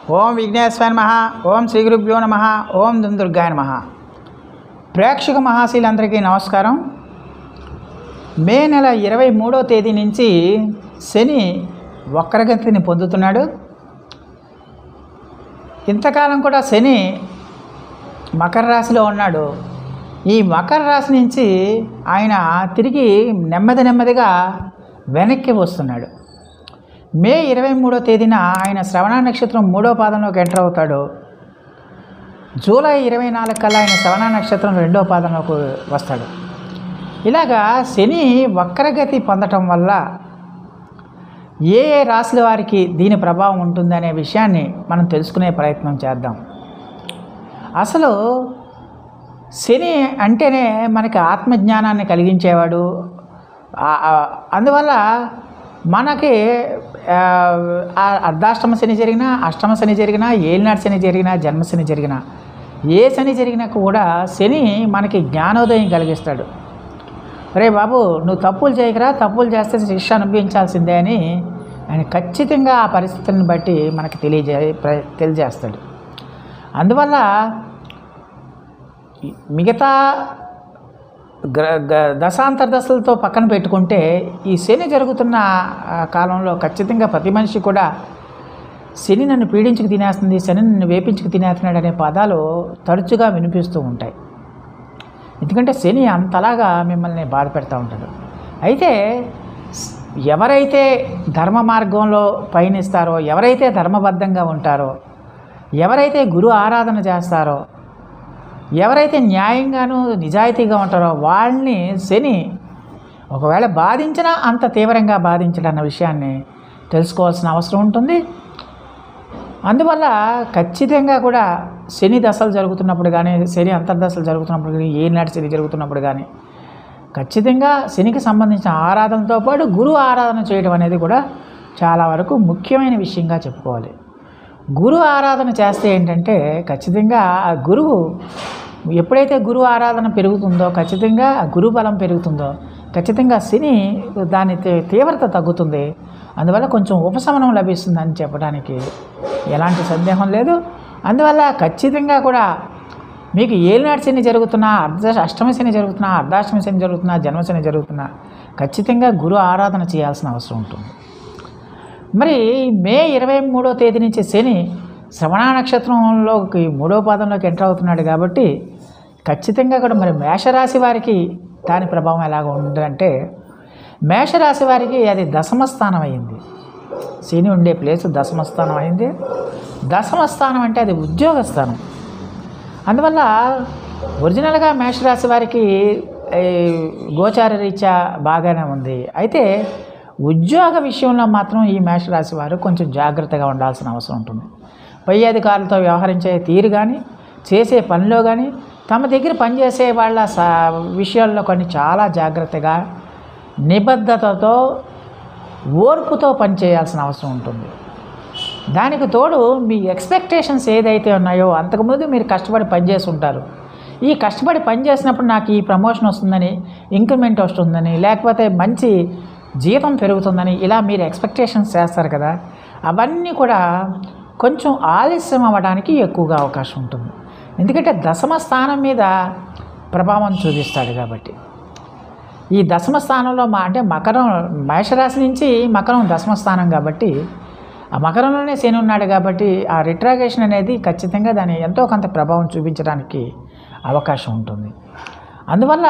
ఓం విఘ్నేశ్వర నమ ఓం శ్రీ గురుభ్యో నమ ఓం దుందుర్గాయ నమ ప్రేక్షక మహాశీలందరికీ నమస్కారం మే నెల ఇరవై మూడో తేదీ నుంచి శని వక్రగతిని పొందుతున్నాడు ఇంతకాలం కూడా శని మకర రాశిలో ఉన్నాడు ఈ మకర రాశి నుంచి ఆయన తిరిగి నెమ్మది నెమ్మదిగా వెనక్కి వస్తున్నాడు మే ఇరవై మూడో తేదీన ఆయన శ్రవణ నక్షత్రం మూడో పాదంలోకి ఎంటర్ అవుతాడు జూలై ఇరవై నాలుగు కల్లా ఆయన శ్రవణ నక్షత్రం రెండో పాదంలోకి వస్తాడు ఇలాగా శని వక్రగతి పొందటం వల్ల ఏ ఏ రాశుల వారికి దీని ప్రభావం ఉంటుందనే విషయాన్ని మనం తెలుసుకునే ప్రయత్నం చేద్దాం అసలు శని అంటేనే మనకి ఆత్మజ్ఞానాన్ని కలిగించేవాడు ఆ- ఆ- అందువల్ల మనకి ఆ, ఆ అర్ధాష్టమ శని జరిగినా అష్టమ శని జరిగినా ఏలినాటి శని జరిగినా జన్మశని జరిగినా ఏ శని జరిగినా కూడా శని మనకి జ్ఞానోదయం కలిగిస్తాడు రే బాబు నువ్వు తప్పులు చేయకరా తప్పులు చేస్తే శిక్ష అనుభవించాల్సిందే అని ఆయన ఖచ్చితంగా ఆ పరిస్థితులను బట్టి మనకి తెలియజే ప్ర- తెలియజేస్తాడు అందువల్ల ఈ మిగతా గ్ర గ- దశాంతర దశలతో పక్కన పెట్టుకుంటే ఈ శని జరుగుతున్న ఆ, కాలంలో ఖచ్చితంగా ప్రతి మనిషి కూడా శని నన్ను పీడించుకు తినేస్తుంది శని నన్ను వేపించుకు తినేస్తున్నాడు అనే పదాలు తరచుగా వినిపిస్తూ ఉంటాయి ఎందుకంటే శని అంతలాగా మిమ్మల్ని బాధ పెడతా ఉంటాడు అయితే స్- ఎవరైతే ధర్మ మార్గంలో పయనిస్తారో ఎవరైతే ధర్మబద్ధంగా ఉంటారో ఎవరైతే గురు ఆరాధన చేస్తారో ఎవరైతే న్యాయంగాను నిజాయితీగా ఉంటారో వాళ్ళని శని ఒకవేళ బాధించినా అంత తీవ్రంగా బాధించడన్న విషయాన్ని తెలుసుకోవాల్సిన అవసరం ఉంటుంది అందువల్ల ఖచ్చితంగా కూడా శని దశలు జరుగుతున్నప్పుడు కానీ శని అంతర్దశలు జరుగుతున్నప్పుడు కానీ ఏనాటి శని జరుగుతున్నప్పుడు కానీ ఖచ్చితంగా శనికి సంబంధించిన ఆరాధనతో పాటు గురు ఆరాధన చేయడం అనేది కూడా చాలా వరకు ముఖ్యమైన విషయంగా చెప్పుకోవాలి గురు ఆరాధన చేస్తే ఏంటంటే ఖచ్చితంగా ఆ గురువు ఎప్పుడైతే గురువు ఆరాధన పెరుగుతుందో ఖచ్చితంగా ఆ గురు బలం పెరుగుతుందో ఖచ్చితంగా శని దాని తీ- తీవ్రత తగ్గుతుంది అందువల్ల కొంచెం ఉపశమనం లభిస్తుందని చెప్పడానికి ఎలాంటి సందేహం లేదు అందువల్ల ఖచ్చితంగా కూడా మీకు ఏలినాటి శని జరుగుతున్నా అర్ధ అష్టమ శని జరుగుతున్నా అర్ధాష్టమ శని జరుగుతున్నా జన్మశని జరుగుతున్నా ఖచ్చితంగా గురు ఆరాధన చేయాల్సిన అవసరం ఉంటుంది మరి మే ఇరవై మూడో తేదీ నుంచి శని శ్రవణ నక్షత్రంలోకి మూడో పాదంలోకి ఎంటర్ అవుతున్నాడు కాబట్టి ఖచ్చితంగా కూడా మరి మేషరాశి వారికి దాని ప్రభావం ఎలాగ ఉందంటే మేషరాశి వారికి అది దశమ స్థానం అయింది శని ఉండే ప్లేస్ దశమ స్థానం అయింది దశమ స్థానం అంటే అది ఉద్యోగ స్థానం అందువల్ల ఒరిజినల్గా మేషరాశి వారికి ఈ, గోచార రీత్యా బాగానే ఉంది అయితే ఉద్యోగ విషయంలో మాత్రం ఈ మేషరాశి వారు కొంచెం జాగ్రత్తగా ఉండాల్సిన అవసరం ఉంటుంది పై అధికారులతో వ్యవహరించే తీరు కానీ చేసే పనిలో కానీ తమ దగ్గర పనిచేసే వాళ్ళ సా విషయాల్లో కొన్ని చాలా జాగ్రత్తగా నిబద్ధతతో ఓర్పుతో పనిచేయాల్సిన అవసరం ఉంటుంది దానికి తోడు మీ ఎక్స్పెక్టేషన్స్ ఏదైతే ఉన్నాయో అంతకుముందు మీరు కష్టపడి పనిచేసి ఉంటారు ఈ కష్టపడి పని చేసినప్పుడు నాకు ఈ ప్రమోషన్ వస్తుందని ఇంక్రిమెంట్ వస్తుందని లేకపోతే మంచి జీతం పెరుగుతుందని ఇలా మీరు ఎక్స్పెక్టేషన్స్ చేస్తారు కదా అవన్నీ కూడా కొంచెం ఆలస్యం అవ్వడానికి ఎక్కువగా అవకాశం ఉంటుంది ఎందుకంటే దశమ స్థానం మీద ప్రభావం చూపిస్తాడు కాబట్టి ఈ దశమ స్థానంలో మా అంటే మకరం మేషరాశి నుంచి మకరం దశమ స్థానం కాబట్టి ఆ మకరంలోనే శని ఉన్నాడు కాబట్టి ఆ రిట్రాగేషన్ అనేది ఖచ్చితంగా దాని ఎంతో కొంత ప్రభావం చూపించడానికి అవకాశం ఉంటుంది అందువల్ల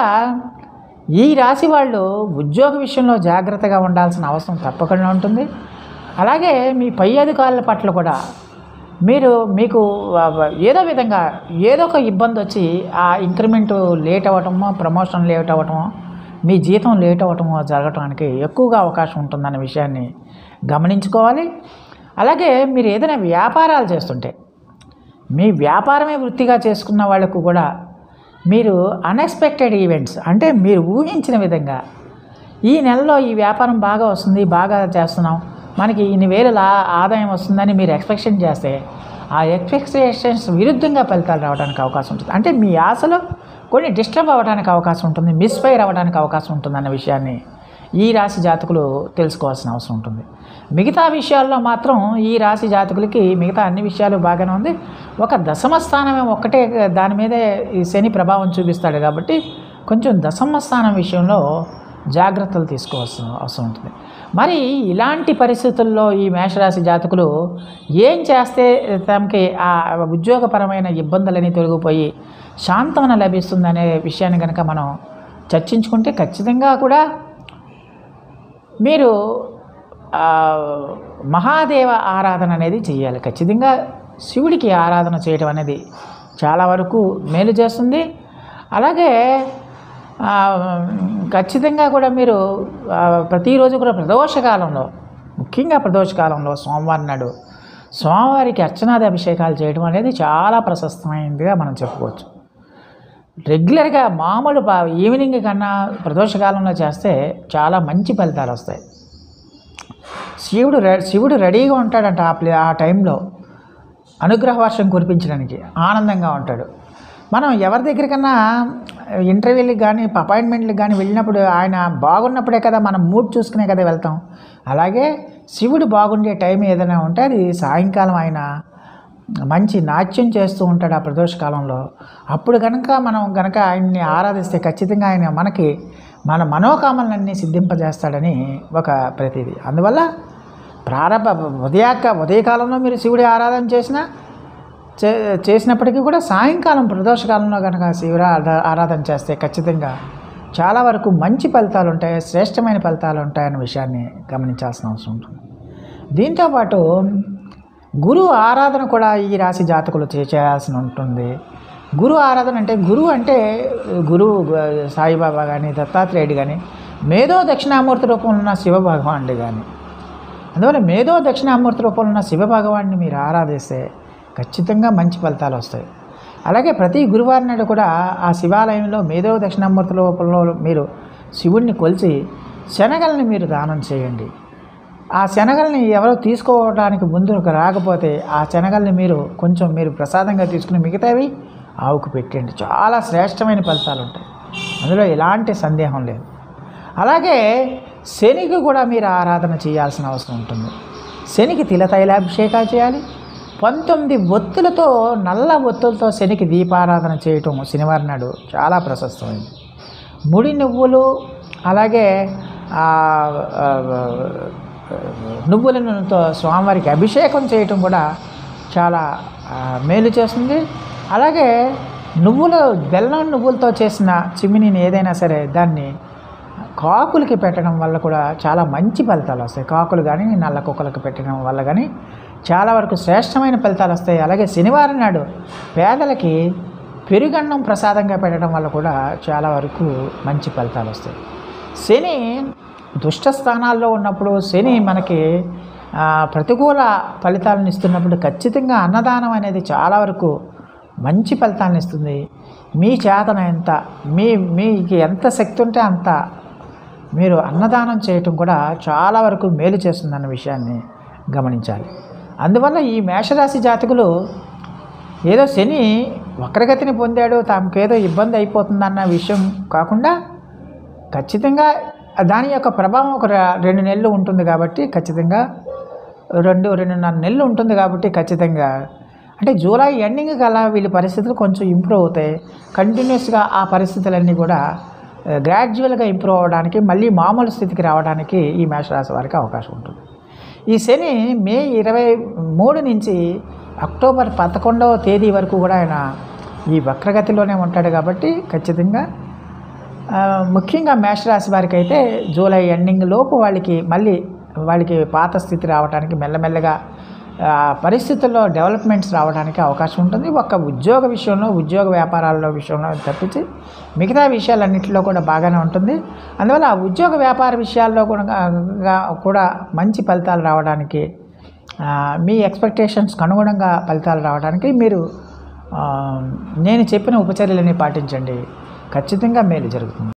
ఈ రాశి వాళ్ళు ఉద్యోగ విషయంలో జాగ్రత్తగా ఉండాల్సిన అవసరం తప్పకుండా ఉంటుంది అలాగే మీ పై అధికారుల పట్ల కూడా మీరు మీకు ఆ, ఏదో విధంగా ఏదో ఒక ఇబ్బంది వచ్చి ఆ ఇంక్రిమెంట్ లేట్ అవ్వటమో ప్రమోషన్ లేట్ అవ్వటమో మీ జీతం లేట్ అవ్వటమో జరగటానికి ఎక్కువగా అవకాశం ఉంటుందన్న విషయాన్ని గమనించుకోవాలి అలాగే మీరు ఏదైనా వ్యాపారాలు చేస్తుంటే మీ వ్యాపారమే వృత్తిగా చేసుకున్న వాళ్ళకు కూడా మీరు అన్ఎక్స్పెక్టెడ్ ఈవెంట్స్ అంటే మీరు ఊహించిన విధంగా ఈ నెలలో ఈ వ్యాపారం బాగా వస్తుంది బాగా చేస్తున్నాం మనకి ఇన్ని వేల లా- ఆదాయం వస్తుందని మీరు ఎక్స్పెక్షన్ చేస్తే ఆ ఎక్స్పెక్టేషన్స్ విరుద్ధంగా ఫలితాలు రావడానికి అవకాశం ఉంటుంది అంటే మీ ఆశలో కొన్ని డిస్టర్బ్ అవ్వడానికి అవకాశం ఉంటుంది మిస్ఫైర్ అవ్వడానికి అవకాశం ఉంటుందన్న విషయాన్ని ఈ రాశి జాతకులు తెలుసుకోవాల్సిన అవసరం ఉంటుంది మిగతా విషయాల్లో మాత్రం ఈ రాశి జాతకులకి మిగతా అన్ని విషయాలు బాగానే ఉంది ఒక దశమ స్థానమే ఒక్కటే దాని మీదే ఈ శని ప్రభావం చూపిస్తాడు కాబట్టి కొంచెం దశమ స్థానం విషయంలో జాగ్రత్తలు తీసుకోవాల్సిన అవసరం ఉంటుంది మరి ఇలాంటి పరిస్థితుల్లో ఈ మేషరాశి జాతకులు ఏం చేస్తే తమకి ఆ ఉద్యోగపరమైన ఇబ్బందులని తొలగిపోయి శాంతమన లభిస్తుందనే విషయాన్ని కనుక మనం చర్చించుకుంటే ఖచ్చితంగా కూడా మీరు ఆ, మహాదేవ ఆరాధన అనేది చేయాలి ఖచ్చితంగా శివుడికి ఆరాధన చేయడం అనేది చాలా వరకు మేలు చేస్తుంది అలాగే ఆ, ఖచ్చితంగా కూడా మీరు ఆ, ప్రతిరోజు కూడా ప్రదోషకాలంలో ముఖ్యంగా ప్రదోషకాలంలో సోమవారం నాడు స్వామివారికి అర్చనాది అభిషేకాలు చేయడం అనేది చాలా ప్రశస్తమైనదిగా మనం చెప్పుకోవచ్చు రెగ్యులర్గా మామూలు ప- ఈవినింగ్ కన్నా ప్రదోషకాలంలో చేస్తే చాలా మంచి ఫలితాలు వస్తాయి శివుడు రె- శివుడు రెడీగా ఉంటాడంట ఆ ప్లే ఆ టైంలో అనుగ్రహ వర్షం కురిపించడానికి ఆనందంగా ఉంటాడు మనం ఎవరి దగ్గరికన్నా ఇంటర్వ్యూలకు కానీ అపాయింట్మెంట్లకు కానీ వెళ్ళినప్పుడు ఆయన బాగున్నప్పుడే కదా మనం మూడ్ చూసుకునే కదా వెళ్తాం అలాగే శివుడు బాగుండే టైం ఏదైనా ఉంటే అది సాయంకాలం ఆయన మంచి నాట్యం చేస్తూ ఉంటాడు ఆ ప్రదోష కాలంలో అప్పుడు కనుక మనం కనుక ఆయన్ని ఆరాధిస్తే ఖచ్చితంగా ఆయన మనకి మన మనోకామలన్నీ సిద్ధింపజేస్తాడని ఒక ప్రతీది అందువల్ల ప్రారంభ ఉదయాక ఉదయకాలంలో మీరు శివుడి ఆరాధన చేసినా చే చేసినప్పటికీ కూడా సాయంకాలం ప్రదోషకాలంలో కనుక శివుడు ఆరా- ఆరాధన చేస్తే ఖచ్చితంగా చాలా వరకు మంచి ఫలితాలు ఉంటాయి శ్రేష్టమైన ఫలితాలు ఉంటాయన్న విషయాన్ని గమనించాల్సిన అవసరం ఉంటుంది దీంతోపాటు గురువు ఆరాధన కూడా ఈ రాశి జాతకులు చే- చేయాల్సి ఉంటుంది గురు ఆరాధన అంటే గురువు అంటే గురువు గ- సాయిబాబా కానీ దత్తాత్రేయుడు కానీ మేధో దక్షిణామూర్తి రూపంలో ఉన్న శివ భగవానుడు కానీ అందువల్ల మేధో దక్షిణామూర్తి రూపంలో ఉన్న శివ భగవాన్ని మీరు ఆరాధిస్తే ఖచ్చితంగా మంచి ఫలితాలు వస్తాయి అలాగే ప్రతి గురువారం నాడు కూడా ఆ శివాలయంలో మేధో దక్షిణామూర్తి రూపంలో మీరు శివుణ్ణి కొలిచి శనగల్ని మీరు దానం చేయండి ఆ శనగల్ని ఎవరో తీసుకోవడానికి ముందు రాకపోతే ఆ శనగల్ని మీరు కొంచెం మీరు ప్రసాదంగా తీసుకుని మిగతావి ఆవుకు పెట్టండి చాలా శ్రేష్టమైన ఫలితాలు ఉంటాయి అందులో ఎలాంటి సందేహం లేదు అలాగే శనికి కూడా మీరు ఆరాధన చేయాల్సిన అవసరం ఉంటుంది శనికి తిల తైలాభిషేకాలు చేయాలి పంతొమ్మిది ఒత్తులతో నల్ల ఒత్తులతో శనికి దీపారాధన చేయటం శనివారం నాడు చాలా ప్రశస్తమైంది ముడి నువ్వులు అలాగే ఆ, ఆ, నువ్వుల నూనెతో స్వామివారికి అభిషేకం చేయటం కూడా చాలా ఆ, మేలు చేస్తుంది అలాగే నువ్వులు బెల్లం నువ్వులతో చేసిన చిమ్మిని ఏదైనా సరే దాన్ని కాకులకి పెట్టడం వల్ల కూడా చాలా మంచి ఫలితాలు వస్తాయి కాకులు కానీ నల్ల కుక్కలకు పెట్టడం వల్ల కానీ చాలా వరకు శ్రేష్టమైన ఫలితాలు వస్తాయి అలాగే శనివారం నాడు పేదలకి పెరుగన్నం ప్రసాదంగా పెట్టడం వల్ల కూడా చాలా వరకు మంచి ఫలితాలు వస్తాయి శని దుష్ట స్థానాల్లో ఉన్నప్పుడు శని మనకి ఆ, ప్రతికూల ఫలితాలను ఇస్తున్నప్పుడు ఖచ్చితంగా అన్నదానం అనేది చాలా వరకు మంచి ఫలితాలను ఇస్తుంది మీ చేతన ఎంత మీ మీకు ఎంత శక్తి ఉంటే అంత మీరు అన్నదానం చేయటం కూడా చాలా వరకు మేలు చేస్తుందన్న విషయాన్ని గమనించాలి అందువల్ల ఈ మేషరాశి జాతకులు ఏదో శని వక్రగతిని పొందాడు తమకేదో ఇబ్బంది అయిపోతుందన్న విషయం కాకుండా ఖచ్చితంగా దాని యొక్క ప్రభావం ఒక ర- రెండు నెలలు ఉంటుంది కాబట్టి ఖచ్చితంగా రెండు రెండున్నర నెలలు ఉంటుంది కాబట్టి ఖచ్చితంగా అంటే జూలై ఎండింగ్ కల్లా వీళ్ళ పరిస్థితులు కొంచెం ఇంప్రూవ్ అవుతాయి కంటిన్యూస్గా ఆ పరిస్థితులన్నీ కూడా గ్రాడ్యువల్గా ఇంప్రూవ్ అవ్వడానికి మళ్ళీ మామూలు స్థితికి రావడానికి ఈ మేషరాశి వారికి అవకాశం ఉంటుంది ఈ శని మే ఇరవై మూడు నుంచి అక్టోబర్ పదకొండవ తేదీ వరకు కూడా ఆయన ఈ వక్రగతిలోనే ఉంటాడు కాబట్టి ఖచ్చితంగా ఆ, ముఖ్యంగా మేషరాశి వారికి అయితే జూలై ఎండింగ్ లోపు వాళ్ళకి మళ్ళీ వాళ్ళకి పాత స్థితి రావడానికి మెల్లమెల్లగా ఆ, పరిస్థితుల్లో డెవలప్మెంట్స్ రావడానికి అవకాశం ఉంటుంది ఒక్క ఉద్యోగ విషయంలో ఉద్యోగ వ్యాపారాల్లో విషయంలో తప్పించి మిగతా విషయాలన్నింటిలో కూడా బాగానే ఉంటుంది అందువల్ల ఆ ఉద్యోగ వ్యాపార విషయాల్లో కూడా గా- కూడా మంచి ఫలితాలు రావడానికి ఆ, మీ ఎక్స్పెక్టేషన్స్కి అనుగుణంగా ఫలితాలు రావడానికి మీరు ఆ, నేను చెప్పిన ఉపచర్యలని పాటించండి ఖచ్చితంగా మేలు జరుగుతుంది